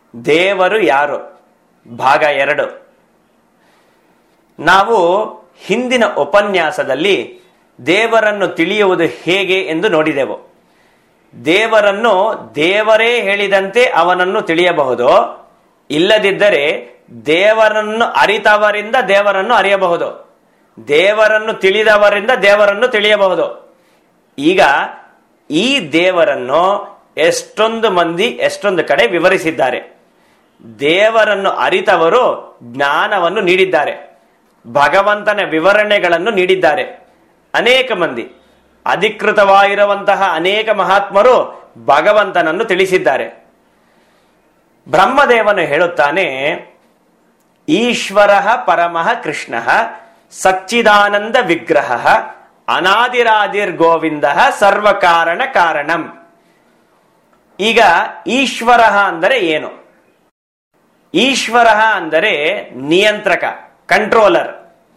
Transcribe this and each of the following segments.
ದೇವರು ಯಾರು ಭಾಗ ಎರಡು ನಾವು ಹಿಂದಿನ ಉಪನ್ಯಾಸದಲ್ಲಿ ದೇವರನ್ನು ತಿಳಿಯುವುದು ಹೇಗೆ ಎಂದು ನೋಡಿದೆವು ದೇವರನ್ನು ದೇವರೇ ಹೇಳಿದಂತೆ ಅವನನ್ನು ತಿಳಿಯಬಹುದು ಇಲ್ಲದಿದ್ದರೆ ದೇವರನ್ನು ಅರಿತವರಿಂದ ದೇವರನ್ನು ಅರಿಯಬಹುದು ದೇವರನ್ನು ತಿಳಿದವರಿಂದ ದೇವರನ್ನು ತಿಳಿಯಬಹುದು ಈಗ ಈ ದೇವರನ್ನು ಎಷ್ಟೊಂದು ಮಂದಿ ಎಷ್ಟೊಂದು ಕಡೆ ವಿವರಿಸಿದ್ದಾರೆ ದೇವರನ್ನು ಅರಿತವರು ಜ್ಞಾನವನ್ನು ನೀಡಿದ್ದಾರೆ ಭಗವಂತನ ವಿವರಣೆಗಳನ್ನು ನೀಡಿದ್ದಾರೆ ಅನೇಕ ಮಂದಿ ಅಧಿಕೃತವಾಗಿರುವಂತಹ ಅನೇಕ ಮಹಾತ್ಮರು ಭಗವಂತನನ್ನು ತಿಳಿಸಿದ್ದಾರೆ ಬ್ರಹ್ಮದೇವನು ಹೇಳುತ್ತಾನೆ ಈಶ್ವರ ಪರಮಃ ಕೃಷ್ಣ ಸಚ್ಚಿದಾನಂದ ವಿಗ್ರಹ ಅನಾದಿರಾದಿರ್ ಗೋವಿಂದ ಸರ್ವಕಾರಣ ಕಾರಣಂ ಈಗ ಈಶ್ವರ ಅಂದರೆ ಏನು ಈಶ್ವರ ಅಂದರೆ ನಿಯಂತ್ರಕ ಕಂಟ್ರೋಲರ್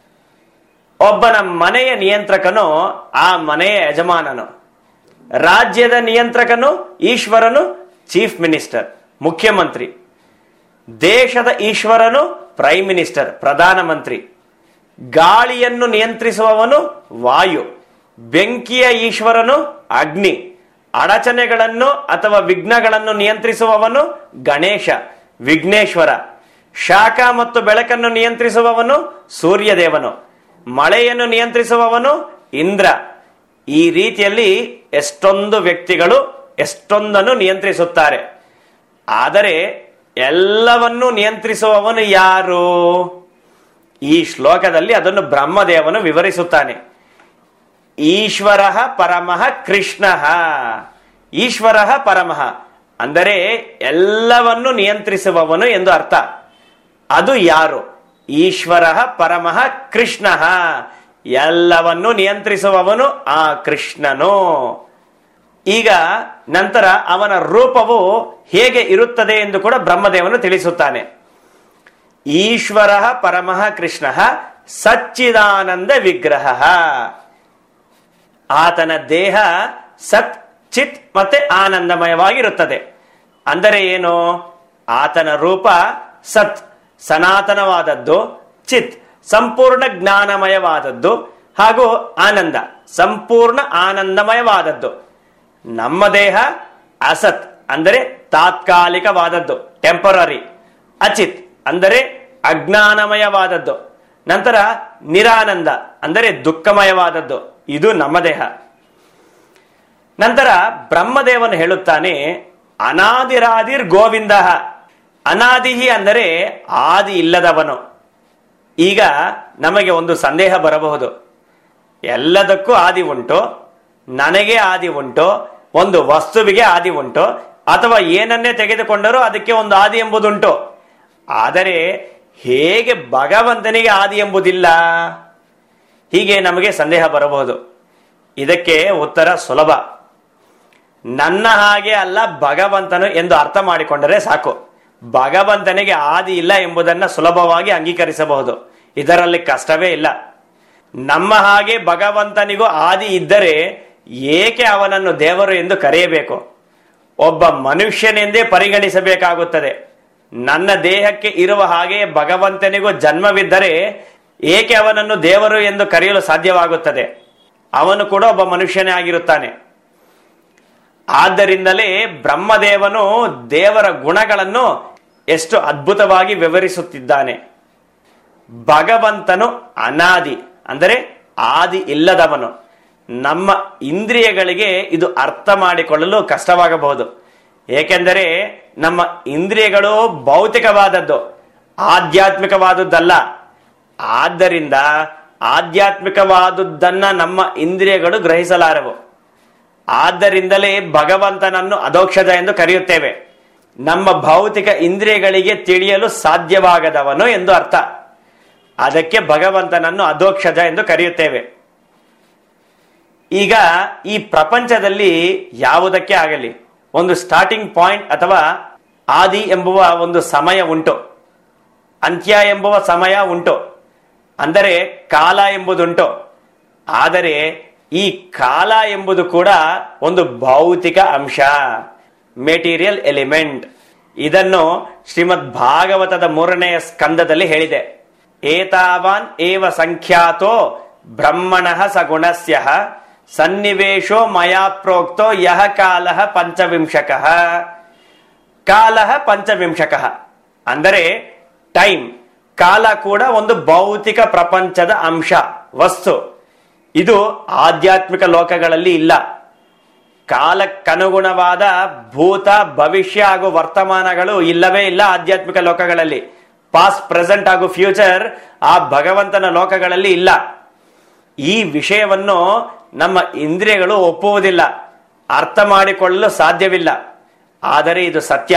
ಒಬ್ಬನ ಮನೆಯ ನಿಯಂತ್ರಕನು ಆ ಮನೆಯ ಯಜಮಾನನು ರಾಜ್ಯದ ನಿಯಂತ್ರಕನು ಈಶ್ವರನು ಚೀಫ್ ಮಿನಿಸ್ಟರ್ ಮುಖ್ಯಮಂತ್ರಿ ದೇಶದ ಈಶ್ವರನು ಪ್ರೈಮ್ ಮಿನಿಸ್ಟರ್ ಪ್ರಧಾನಮಂತ್ರಿ ಗಾಳಿಯನ್ನು ನಿಯಂತ್ರಿಸುವವನು ವಾಯು ಬೆಂಕಿಯ ಈಶ್ವರನು ಅಗ್ನಿ ಅಡಚಣೆಗಳನ್ನು ಅಥವಾ ವಿಘ್ನಗಳನ್ನು ನಿಯಂತ್ರಿಸುವವನು ಗಣೇಶ ವಿಘ್ನೇಶ್ವರ ಶಾಖ ಮತ್ತು ಬೆಳಕನ್ನು ನಿಯಂತ್ರಿಸುವವನು ಸೂರ್ಯದೇವನು ಮಳೆಯನ್ನು ನಿಯಂತ್ರಿಸುವವನು ಇಂದ್ರ ಈ ರೀತಿಯಲ್ಲಿ ಎಷ್ಟೊಂದು ವ್ಯಕ್ತಿಗಳು ಎಷ್ಟೊಂದನ್ನು ನಿಯಂತ್ರಿಸುತ್ತಾರೆ ಆದರೆ ಎಲ್ಲವನ್ನೂ ನಿಯಂತ್ರಿಸುವವನು ಯಾರು ಈ ಶ್ಲೋಕದಲ್ಲಿ ಅದನ್ನು ಬ್ರಹ್ಮದೇವನು ವಿವರಿಸುತ್ತಾನೆ ಈಶ್ವರ ಪರಮಃ ಕೃಷ್ಣ ಈಶ್ವರ ಪರಮಃ ಅಂದರೆ ಎಲ್ಲವನ್ನು ನಿಯಂತ್ರಿಸುವವನು ಎಂದು ಅರ್ಥ ಅದು ಯಾರು ಈಶ್ವರ ಪರಮಃ ಕೃಷ್ಣ ಎಲ್ಲವನ್ನು ನಿಯಂತ್ರಿಸುವವನು ಆ ಕೃಷ್ಣನು ಈಗ ನಂತರ ಅವನ ರೂಪವು ಹೇಗೆ ಇರುತ್ತದೆ ಎಂದು ಕೂಡ ಬ್ರಹ್ಮದೇವನು ತಿಳಿಸುತ್ತಾನೆ ಈಶ್ವರ ಪರಮಃ ಕೃಷ್ಣ ಸಚ್ಚಿದಾನಂದ ವಿಗ್ರಹ ಆತನ ದೇಹ ಸತ್ ಚಿತ್ ಮತ್ತೆ ಆನಂದಮಯವಾಗಿರುತ್ತದೆ ಅಂದರೆ ಏನು ಆತನ ರೂಪ ಸತ್ ಸನಾತನವಾದದ್ದು ಚಿತ್ ಸಂಪೂರ್ಣ ಜ್ಞಾನಮಯವಾದದ್ದು ಹಾಗೂ ಆನಂದ ಸಂಪೂರ್ಣ ಆನಂದಮಯವಾದದ್ದು ನಮ್ಮ ದೇಹ ಅಸತ್ ಅಂದರೆ ತಾತ್ಕಾಲಿಕವಾದದ್ದು ಟೆಂಪರರಿ ಅಚಿತ್ ಅಂದರೆ ಅಜ್ಞಾನಮಯವಾದದ್ದು ನಂತರ ನಿರಾನಂದ ಅಂದರೆ ದುಃಖಮಯವಾದದ್ದು ಇದು ನಮ್ಮ ದೇಹ ನಂತರ ಬ್ರಹ್ಮದೇವನು ಹೇಳುತ್ತಾನೆ ಅನಾದಿರಾದಿರ್ ಗೋವಿಂದ ಅನಾದಿಹಿ ಅಂದರೆ ಆದಿ ಇಲ್ಲದವನು ಈಗ ನಮಗೆ ಒಂದು ಸಂದೇಹ ಬರಬಹುದು ಎಲ್ಲದಕ್ಕೂ ಆದಿ ಉಂಟು ನನಗೆ ಆದಿ ಉಂಟು ಒಂದು ವಸ್ತುವಿಗೆ ಆದಿ ಉಂಟು ಅಥವಾ ಏನನ್ನೇ ತೆಗೆದುಕೊಂಡರೂ ಅದಕ್ಕೆ ಒಂದು ಆದಿ ಎಂಬುದುಂಟು ಆದರೆ ಹೇಗೆ ಭಗವಂತನಿಗೆ ಆದಿ ಎಂಬುದಿಲ್ಲ ಹೀಗೆ ನಮಗೆ ಸಂದೇಹ ಬರಬಹುದು ಇದಕ್ಕೆ ಉತ್ತರ ಸುಲಭ ನನ್ನ ಹಾಗೆ ಅಲ್ಲ ಭಗವಂತನು ಎಂದು ಅರ್ಥ ಮಾಡಿಕೊಂಡರೆ ಸಾಕು ಭಗವಂತನಿಗೆ ಆದಿ ಇಲ್ಲ ಎಂಬುದನ್ನು ಸುಲಭವಾಗಿ ಅಂಗೀಕರಿಸಬಹುದು ಇದರಲ್ಲಿ ಕಷ್ಟವೇ ಇಲ್ಲ ನಮ್ಮ ಹಾಗೆ ಭಗವಂತನಿಗೂ ಆದಿ ಇದ್ದರೆ ಏಕೆ ಅವನನ್ನು ದೇವರು ಎಂದು ಕರೆಯಬೇಕು ಒಬ್ಬ ಮನುಷ್ಯನೆಂದೇ ಪರಿಗಣಿಸಬೇಕಾಗುತ್ತದೆ ನನ್ನ ದೇಹಕ್ಕೆ ಇರುವ ಹಾಗೆ ಭಗವಂತನಿಗೂ ಜನ್ಮವಿದ್ದರೆ ಏಕೆ ಅವನನ್ನು ದೇವರು ಎಂದು ಕರೆಯಲು ಸಾಧ್ಯವಾಗುತ್ತದೆ ಅವನು ಕೂಡ ಒಬ್ಬ ಮನುಷ್ಯನೇ ಆಗಿರುತ್ತಾನೆ ಆದ್ದರಿಂದಲೇ ಬ್ರಹ್ಮದೇವನು ದೇವರ ಗುಣಗಳನ್ನು ಎಷ್ಟು ಅದ್ಭುತವಾಗಿ ವಿವರಿಸುತ್ತಿದ್ದಾನೆ ಭಗವಂತನು ಅನಾದಿ ಅಂದರೆ ಆದಿ ಇಲ್ಲದವನು ನಮ್ಮ ಇಂದ್ರಿಯಗಳಿಗೆ ಇದು ಅರ್ಥ ಮಾಡಿಕೊಳ್ಳಲು ಕಷ್ಟವಾಗಬಹುದು ಏಕೆಂದರೆ ನಮ್ಮ ಇಂದ್ರಿಯಗಳು ಭೌತಿಕವಾದದ್ದು ಆಧ್ಯಾತ್ಮಿಕವಾದದ್ದಲ್ಲ ಆದ್ದರಿಂದ ಆಧ್ಯಾತ್ಮಿಕವಾದುದನ್ನ ನಮ್ಮ ಇಂದ್ರಿಯಗಳು ಗ್ರಹಿಸಲಾರವು ಆದ್ದರಿಂದಲೇ ಭಗವಂತನನ್ನು ಅದೋಕ್ಷಜ ಎಂದು ಕರೆಯುತ್ತೇವೆ ನಮ್ಮ ಭೌತಿಕ ಇಂದ್ರಿಯಗಳಿಗೆ ತಿಳಿಯಲು ಸಾಧ್ಯವಾಗದವನು ಎಂದು ಅರ್ಥ ಅದಕ್ಕೆ ಭಗವಂತನನ್ನು ಅದೋಕ್ಷಜ ಎಂದು ಕರೆಯುತ್ತೇವೆ ಈಗ ಈ ಪ್ರಪಂಚದಲ್ಲಿ ಯಾವುದಕ್ಕೆ ಆಗಲಿ ಒಂದು ಸ್ಟಾರ್ಟಿಂಗ್ ಪಾಯಿಂಟ್ ಅಥವಾ ಆದಿ ಎಂಬುವ ಒಂದು ಸಮಯ ಉಂಟು ಅಂತ್ಯ ಎಂಬುವ ಸಮಯ ಉಂಟು ಅಂದರೆ ಕಾಲ ಎಂಬುದುಂಟು ಆದರೆ ಈ ಕಾಲ ಎಂಬುದು ಕೂಡ ಒಂದು ಭೌತಿಕ ಅಂಶ ಮೆಟೀರಿಯಲ್ ಎಲಿಮೆಂಟ್ ಇದನ್ನು ಶ್ರೀಮದ್ ಭಾಗವತದ ಮೂರನೆಯ ಸ್ಕಂದದಲ್ಲಿ ಹೇಳಿದೆ ಏತಾವಾನ್ ಏವ ಸಂಖ್ಯಾತೋ ಬ್ರಹ್ಮಣಃ ಸಗುಣಸ್ಯ ಸನ್ನಿವೇಶೋ ಮಯಾ ಪ್ರೋಕ್ತೋ ಯಹ ಕಾಲಃ ಪಂಚವಿಂಶಕಃ ಕಾಲಃ ಪಂಚವಿಂಶಕಃ ಅಂದರೆ ಟೈಮ್ ಕಾಲ ಕೂಡ ಒಂದು ಭೌತಿಕ ಪ್ರಪಂಚದ ಅಂಶ ವಸ್ತು ಇದು ಆಧ್ಯಾತ್ಮಿಕ ಲೋಕಗಳಲ್ಲಿ ಇಲ್ಲ ಕಾಲಕ್ಕನುಗುಣವಾದ ಭೂತ ಭವಿಷ್ಯ ಹಾಗೂ ವರ್ತಮಾನಗಳು ಇಲ್ಲವೇ ಇಲ್ಲ ಆಧ್ಯಾತ್ಮಿಕ ಲೋಕಗಳಲ್ಲಿ ಪಾಸ್ಟ್ ಪ್ರೆಸೆಂಟ್ ಹಾಗೂ ಫ್ಯೂಚರ್ ಆ ಭಗವಂತನ ಲೋಕಗಳಲ್ಲಿ ಇಲ್ಲ ಈ ವಿಷಯವನ್ನು ನಮ್ಮ ಇಂದ್ರಿಯಗಳು ಒಪ್ಪುವುದಿಲ್ಲ ಅರ್ಥ ಮಾಡಿಕೊಳ್ಳಲು ಸಾಧ್ಯವಿಲ್ಲ ಆದರೆ ಇದು ಸತ್ಯ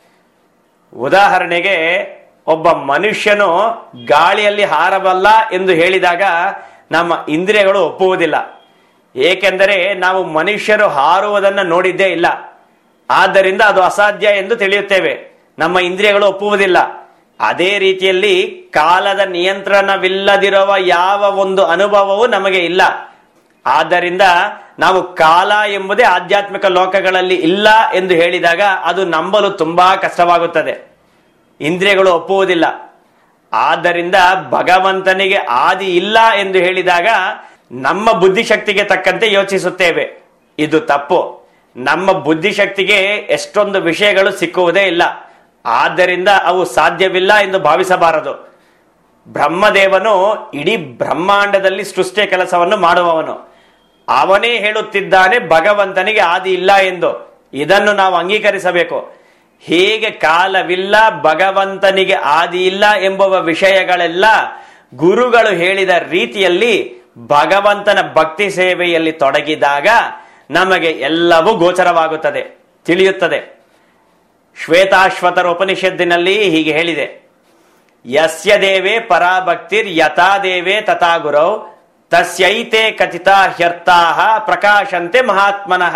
ಉದಾಹರಣೆಗೆ ಒಬ್ಬ ಮನುಷ್ಯನು ಗಾಳಿಯಲ್ಲಿ ಹಾರಬಲ್ಲ ಎಂದು ಹೇಳಿದಾಗ ನಮ್ಮ ಇಂದ್ರಿಯಗಳು ಒಪ್ಪುವುದಿಲ್ಲ ಏಕೆಂದರೆ ನಾವು ಮನುಷ್ಯರು ಹಾರುವುದನ್ನು ನೋಡಿದ್ದೇ ಇಲ್ಲ ಆದ್ದರಿಂದ ಅದು ಅಸಾಧ್ಯ ಎಂದು ತಿಳಿಯುತ್ತೇವೆ ನಮ್ಮ ಇಂದ್ರಿಯಗಳು ಒಪ್ಪುವುದಿಲ್ಲ ಅದೇ ರೀತಿಯಲ್ಲಿ ಕಾಲದ ನಿಯಂತ್ರಣವಿಲ್ಲದಿರುವ ಯಾವ ಒಂದು ಅನುಭವವೂ ನಮಗೆ ಇಲ್ಲ ಆದ್ದರಿಂದ ನಾವು ಕಾಲ ಎಂಬುದೇ ಆಧ್ಯಾತ್ಮಿಕ ಲೋಕಗಳಲ್ಲಿ ಇಲ್ಲ ಎಂದು ಹೇಳಿದಾಗ ಅದು ನಂಬಲು ತುಂಬಾ ಕಷ್ಟವಾಗುತ್ತದೆ ಇಂದ್ರಿಯಗಳು ಒಪ್ಪುವುದಿಲ್ಲ ಆದ್ದರಿಂದ ಭಗವಂತನಿಗೆ ಆದಿ ಇಲ್ಲ ಎಂದು ಹೇಳಿದಾಗ ನಮ್ಮ ಬುದ್ಧಿಶಕ್ತಿಗೆ ತಕ್ಕಂತೆ ಯೋಚಿಸುತ್ತೇವೆ ಇದು ತಪ್ಪು ನಮ್ಮ ಬುದ್ಧಿಶಕ್ತಿಗೆ ಎಷ್ಟೊಂದು ವಿಷಯಗಳು ಸಿಕ್ಕುವುದೇ ಇಲ್ಲ ಆದ್ದರಿಂದ ಅವು ಸಾಧ್ಯವಿಲ್ಲ ಎಂದು ಭಾವಿಸಬಾರದು ಬ್ರಹ್ಮದೇವನು ಇಡೀ ಬ್ರಹ್ಮಾಂಡದಲ್ಲಿ ಸೃಷ್ಟಿಯ ಕೆಲಸವನ್ನು ಮಾಡುವವನು ಅವನೇ ಹೇಳುತ್ತಿದ್ದಾನೆ ಭಗವಂತನಿಗೆ ಆದಿ ಇಲ್ಲ ಎಂದು ಇದನ್ನು ನಾವು ಅಂಗೀಕರಿಸಬೇಕು ಹೇಗೆ ಕಾಲವಿಲ್ಲ ಭಗವಂತನಿಗೆ ಆದಿ ಇಲ್ಲ ಎಂಬುವ ವಿಷಯಗಳೆಲ್ಲ ಗುರುಗಳು ಹೇಳಿದ ರೀತಿಯಲ್ಲಿ ಭಗವಂತನ ಭಕ್ತಿ ಸೇವೆಯಲ್ಲಿ ತೊಡಗಿದಾಗ ನಮಗೆ ಎಲ್ಲವೂ ಗೋಚರವಾಗುತ್ತದೆ ತಿಳಿಯುತ್ತದೆ ಶ್ವೇತಾಶ್ವತರ ಉಪನಿಷತ್ತಿನಲ್ಲಿ ಹೀಗೆ ಹೇಳಿದೆ ಯಸ್ಯ ದೇವೇ ಪರಾಭಕ್ತಿರ್ ಯಥಾ ದೇವೇ ತಥಾ ಗುರೌ ತಸ್ಯೈತೆ ಕಥಿತಾ ಹ್ಯರ್ಥಾಹ ಪ್ರಕಾಶಂತೆ ಮಹಾತ್ಮನಃ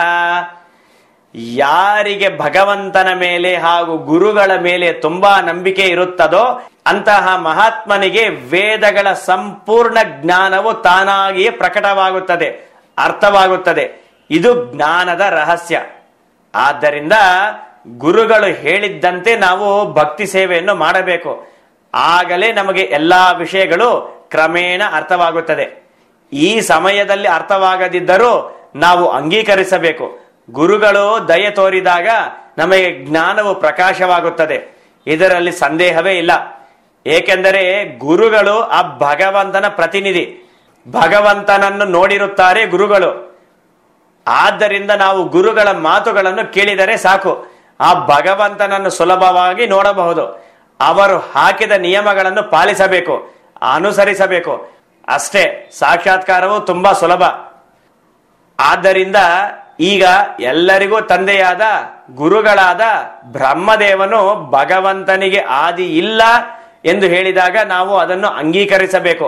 ಯಾರಿಗೆ ಭಗವಂತನ ಮೇಲೆ ಹಾಗೂ ಗುರುಗಳ ಮೇಲೆ ತುಂಬಾ ನಂಬಿಕೆ ಇರುತ್ತದೋ ಅಂತಹ ಮಹಾತ್ಮನಿಗೆ ವೇದಗಳ ಸಂಪೂರ್ಣ ಜ್ಞಾನವು ತಾನಾಗಿಯೇ ಪ್ರಕಟವಾಗುತ್ತದೆ ಅರ್ಥವಾಗುತ್ತದೆ ಇದು ಜ್ಞಾನದ ರಹಸ್ಯ ಆದ್ದರಿಂದ ಗುರುಗಳು ಹೇಳಿದ್ದಂತೆ ನಾವು ಭಕ್ತಿ ಸೇವೆಯನ್ನು ಮಾಡಬೇಕು ಆಗಲೇ ನಮಗೆ ಎಲ್ಲಾ ವಿಷಯಗಳು ಕ್ರಮೇಣ ಅರ್ಥವಾಗುತ್ತದೆ ಈ ಸಮಯದಲ್ಲಿ ಅರ್ಥವಾಗದಿದ್ದರೂ ನಾವು ಅಂಗೀಕರಿಸಬೇಕು ಗುರುಗಳು ದಯೆ ತೋರಿದಾಗ ನಮಗೆ ಜ್ಞಾನವು ಪ್ರಕಾಶವಾಗುತ್ತದೆ ಇದರಲ್ಲಿ ಸಂದೇಹವೇ ಇಲ್ಲ ಏಕೆಂದರೆ ಗುರುಗಳು ಆ ಭಗವಂತನ ಪ್ರತಿನಿಧಿ ಭಗವಂತನನ್ನು ನೋಡಿರುತ್ತಾರೆ ಗುರುಗಳು ಆದ್ದರಿಂದ ನಾವು ಗುರುಗಳ ಮಾತುಗಳನ್ನು ಕೇಳಿದರೆ ಸಾಕು ಆ ಭಗವಂತನನ್ನು ಸುಲಭವಾಗಿ ನೋಡಬಹುದು ಅವರು ಹಾಕಿದ ನಿಯಮಗಳನ್ನು ಪಾಲಿಸಬೇಕು ಅನುಸರಿಸಬೇಕು ಅಷ್ಟೇ ಸಾಕ್ಷಾತ್ಕಾರವು ತುಂಬಾ ಸುಲಭ ಆದ್ದರಿಂದ ಈಗ ಎಲ್ಲರಿಗೂ ತಂದೆಯಾದ ಗುರುಗಳಾದ ಬ್ರಹ್ಮದೇವನು ಭಗವಂತನಿಗೆ ಆದಿ ಇಲ್ಲ ಎಂದು ಹೇಳಿದಾಗ ನಾವು ಅದನ್ನು ಅಂಗೀಕರಿಸಬೇಕು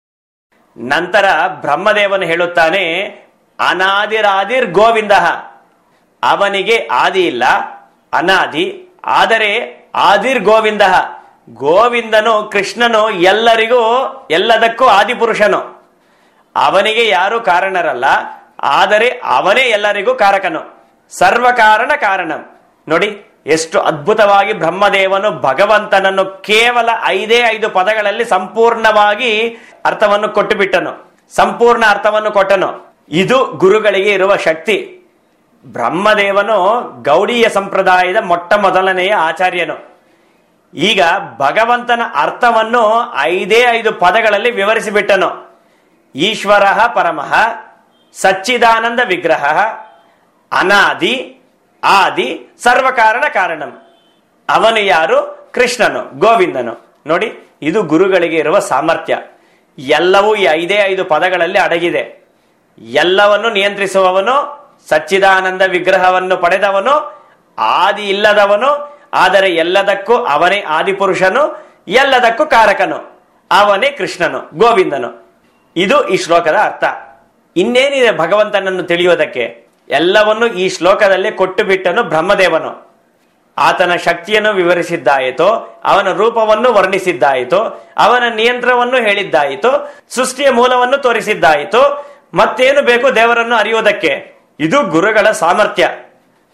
ನಂತರ ಬ್ರಹ್ಮದೇವನು ಹೇಳುತ್ತಾನೆ ಅನಾದಿರಾದಿರ್ ಗೋವಿಂದ ಅವನಿಗೆ ಆದಿ ಇಲ್ಲ ಅನಾದಿ ಆದರೆ ಆದಿರ್ ಗೋವಿಂದ ಗೋವಿಂದನು ಕೃಷ್ಣನು ಎಲ್ಲರಿಗೂ ಎಲ್ಲದಕ್ಕೂ ಆದಿಪುರುಷನು ಅವನಿಗೆ ಯಾರು ಕಾರಣರಲ್ಲ ಆದರೆ ಅವನೇ ಎಲ್ಲರಿಗೂ ಕಾರಕನು ಸರ್ವ ಕಾರಣ ಕಾರಣಂ ನೋಡಿ ಎಷ್ಟು ಅದ್ಭುತವಾಗಿ ಬ್ರಹ್ಮದೇವನು ಭಗವಂತನನ್ನು ಕೇವಲ ಐದೇ ಐದು ಪದಗಳಲ್ಲಿ ಸಂಪೂರ್ಣವಾಗಿ ಅರ್ಥವನ್ನು ಕೊಟ್ಟು ಬಿಟ್ಟನು ಸಂಪೂರ್ಣ ಅರ್ಥವನ್ನು ಕೊಟ್ಟನು ಇದು ಗುರುಗಳಿಗೆ ಇರುವ ಶಕ್ತಿ ಬ್ರಹ್ಮದೇವನು ಗೌಡೀಯ ಸಂಪ್ರದಾಯದ ಮೊಟ್ಟ ಮೊದಲನೆಯ ಆಚಾರ್ಯನು ಈಗ ಭಗವಂತನ ಅರ್ಥವನ್ನು ಐದೇ ಐದು ಪದಗಳಲ್ಲಿ ವಿವರಿಸಿಬಿಟ್ಟನು ಈಶ್ವರ ಪರಮಃ ಸಚ್ಚಿದಾನಂದ ವಿಗ್ರಹ ಅನಾದಿ ಆದಿ ಸರ್ವಕಾರಣ ಕಾರಣಂ ಅವನು ಯಾರು ಕೃಷ್ಣನು ಗೋವಿಂದನು ನೋಡಿ ಇದು ಗುರುಗಳಿಗೆ ಇರುವ ಸಾಮರ್ಥ್ಯ ಎಲ್ಲವೂ ಈ ಐದೇ ಐದು ಪದಗಳಲ್ಲಿ ಅಡಗಿದೆ ಎಲ್ಲವನ್ನು ನಿಯಂತ್ರಿಸುವವನು ಸಚ್ಚಿದಾನಂದ ವಿಗ್ರಹವನ್ನು ಪಡೆದವನು ಆದಿ ಇಲ್ಲದವನು ಆದರೆ ಎಲ್ಲದಕ್ಕೂ ಅವನೇ ಆದಿಪುರುಷನು ಎಲ್ಲದಕ್ಕೂ ಕಾರಕನು ಅವನೇ ಕೃಷ್ಣನು ಗೋವಿಂದನು ಇದು ಈ ಶ್ಲೋಕದ ಅರ್ಥ ಇನ್ನೇನಿದೆ ಭಗವಂತನನ್ನು ತಿಳಿಯೋದಕ್ಕೆ ಎಲ್ಲವನ್ನು ಈ ಶ್ಲೋಕದಲ್ಲಿ ಕೊಟ್ಟು ಬಿಟ್ಟನು ಬ್ರಹ್ಮದೇವನು ಆತನ ಶಕ್ತಿಯನ್ನು ವಿವರಿಸಿದ್ದಾಯಿತು ಅವನ ರೂಪವನ್ನು ವರ್ಣಿಸಿದ್ದಾಯಿತು ಅವನ ನಿಯಂತ್ರಣವನ್ನು ಹೇಳಿದ್ದಾಯಿತು ಸೃಷ್ಟಿಯ ಮೂಲವನ್ನು ತೋರಿಸಿದ್ದಾಯಿತು ಮತ್ತೇನು ಬೇಕು ದೇವರನ್ನು ಅರಿಯೋದಕ್ಕೆ ಇದು ಗುರುಗಳ ಸಾಮರ್ಥ್ಯ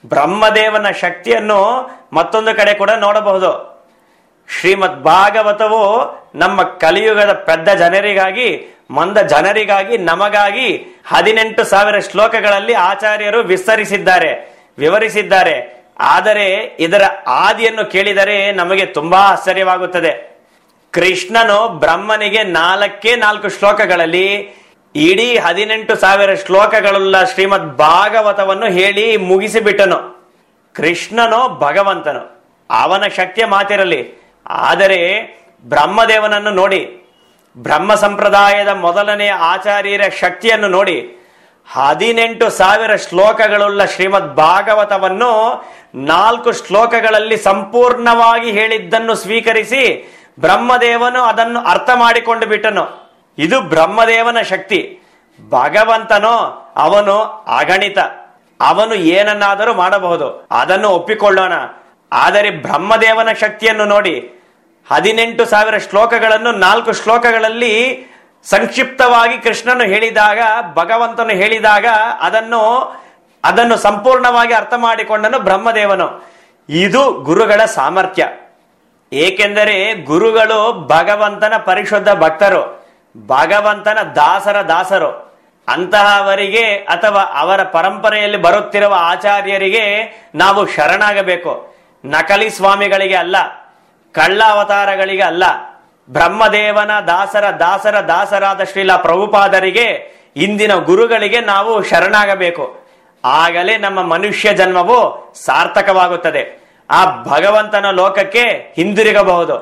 ಬ್ರಹ್ಮದೇವನ ಶಕ್ತಿಯನ್ನು ಮತ್ತೊಂದು ಕಡೆ ಕೂಡ ನೋಡಬಹುದು ಶ್ರೀಮದ್ ಭಾಗವತವು ನಮ್ಮ ಕಲಿಯುಗದ ಪೆದ್ದ ಜನರಿಗಾಗಿ ಮಂದ ಜನರಿಗಾಗಿ ನಮಗಾಗಿ ಹದಿನೆಂಟು ಸಾವಿರ ಶ್ಲೋಕಗಳಲ್ಲಿ ಆಚಾರ್ಯರು ವಿಸ್ತರಿಸಿದ್ದಾರೆ ವಿವರಿಸಿದ್ದಾರೆ ಆದರೆ ಇದರ ಆದಿಯನ್ನು ಕೇಳಿದರೆ ನಮಗೆ ತುಂಬಾ ಆಶ್ಚರ್ಯವಾಗುತ್ತದೆ ಕೃಷ್ಣನು ಬ್ರಹ್ಮನಿಗೆ ನಾಲ್ಕೇ ನಾಲ್ಕು ಶ್ಲೋಕಗಳಲ್ಲಿ ಇಡೀ ಹದಿನೆಂಟು ಸಾವಿರ ಶ್ಲೋಕಗಳುಳ್ಳ ಶ್ರೀಮದ್ ಭಾಗವತವನ್ನು ಹೇಳಿ ಮುಗಿಸಿಬಿಟ್ಟನು ಕೃಷ್ಣನೋ ಭಗವಂತನು ಅವನ ಶಕ್ತಿಯ ಮಾತಿರಲಿ ಆದರೆ ಬ್ರಹ್ಮದೇವನನ್ನು ನೋಡಿ ಬ್ರಹ್ಮ ಸಂಪ್ರದಾಯದ ಮೊದಲನೆಯ ಆಚಾರ್ಯರ ಶಕ್ತಿಯನ್ನು ನೋಡಿ ಹದಿನೆಂಟು ಸಾವಿರ ಶ್ಲೋಕಗಳುಳ್ಳ ಶ್ರೀಮದ್ ಭಾಗವತವನ್ನು ನಾಲ್ಕು ಶ್ಲೋಕಗಳಲ್ಲಿ ಸಂಪೂರ್ಣವಾಗಿ ಹೇಳಿದ್ದನ್ನು ಸ್ವೀಕರಿಸಿ ಬ್ರಹ್ಮದೇವನು ಅದನ್ನು ಅರ್ಥ ಮಾಡಿಕೊಂಡು ಬಿಟ್ಟನು ಇದು ಬ್ರಹ್ಮದೇವನ ಶಕ್ತಿ ಭಗವಂತನೋ ಅವನು ಅಗಣಿತ ಅವನು ಏನನ್ನಾದರೂ ಮಾಡಬಹುದು ಅದನ್ನು ಒಪ್ಪಿಕೊಳ್ಳೋಣ ಆದರೆ ಬ್ರಹ್ಮದೇವನ ಶಕ್ತಿಯನ್ನು ನೋಡಿ ಹದಿನೆಂಟು ಸಾವಿರ ಶ್ಲೋಕಗಳನ್ನು ನಾಲ್ಕು ಶ್ಲೋಕಗಳಲ್ಲಿ ಸಂಕ್ಷಿಪ್ತವಾಗಿ ಕೃಷ್ಣನು ಹೇಳಿದಾಗ ಭಗವಂತನು ಹೇಳಿದಾಗ ಅದನ್ನು ಅದನ್ನು ಸಂಪೂರ್ಣವಾಗಿ ಅರ್ಥ ಮಾಡಿಕೊಂಡನು ಬ್ರಹ್ಮದೇವನು ಇದು ಗುರುಗಳ ಸಾಮರ್ಥ್ಯ ಏಕೆಂದರೆ ಗುರುಗಳು ಭಗವಂತನ ಪರಿಶುದ್ಧ ಭಕ್ತರು ಭಗವಂತನ ದಾಸರ ದಾಸರು ಅಂತಹವರಿಗೆ ಅಥವಾ ಅವರ ಪರಂಪರೆಯಲ್ಲಿ ಬರುತ್ತಿರುವ ಆಚಾರ್ಯರಿಗೆ ನಾವು ಶರಣಾಗಬೇಕು ನಕಲಿ ಸ್ವಾಮಿಗಳಿಗೆ ಅಲ್ಲ ಕಳ್ಳ ಅವತಾರಗಳಿಗೆ ಅಲ್ಲ ಬ್ರಹ್ಮದೇವನ ದಾಸರ ದಾಸರ ದಾಸರಾದ ಶ್ರೀಲ ಪ್ರಭುಪಾದರಿಗೆ ಇಂದಿನ ಗುರುಗಳಿಗೆ ನಾವು ಶರಣಾಗಬೇಕು ಆಗಲೇ ನಮ್ಮ ಮನುಷ್ಯ ಜನ್ಮವು ಸಾರ್ಥಕವಾಗುತ್ತದೆ ಆ ಭಗವಂತನ ಲೋಕಕ್ಕೆ ಹಿಂದಿರುಗಬಹುದು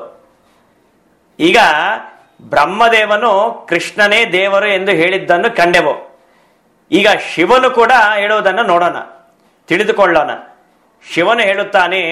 ಈಗ ಬ್ರಹ್ಮದೇವನು ಕೃಷ್ಣನೇ ದೇವರು ಎಂದು ಹೇಳಿದ್ದನ್ನು ಕಂಡೆವು ಈಗ ಶಿವನು ಕೂಡ ಹೇಳುವುದನ್ನು ನೋಡೋಣ ತಿಳಿದುಕೊಳ್ಳೋಣ ಶಿವನು ಹೇಳುತ್ತಾನೆ